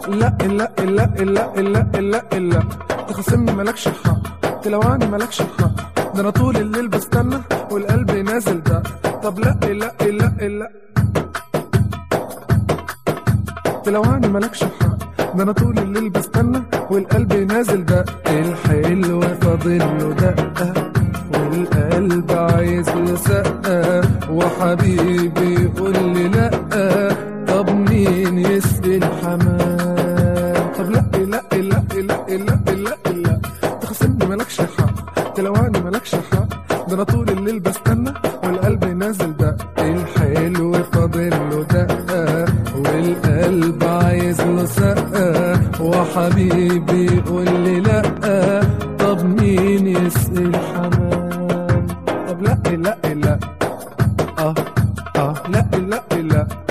لا لا لا لا لا لا لا تخصمني مالكش حق تلوعني مالكش حق ده انا طول الليل بستنى والقلب نازل ده طب لا لا لا لا تلوعني مالكش حق ده انا طول الليل بستنى والقلب نازل ده الحلو فاضل له دقه والقلب عايز له سقه وحبيبي يقول لي لا طب مين يسقي الحمام طب لا لا لا لا لا لا لا تخصمني مالكش حق تلوعني مالكش حق ده انا طول الليل بستنى والقلب نازل ده الحلو فاضل له دقه والقلب عايز له سقه وحبيبي يقول لي لا طب مين يسقي الحمام طب لا لا لا اه اه لا لا لا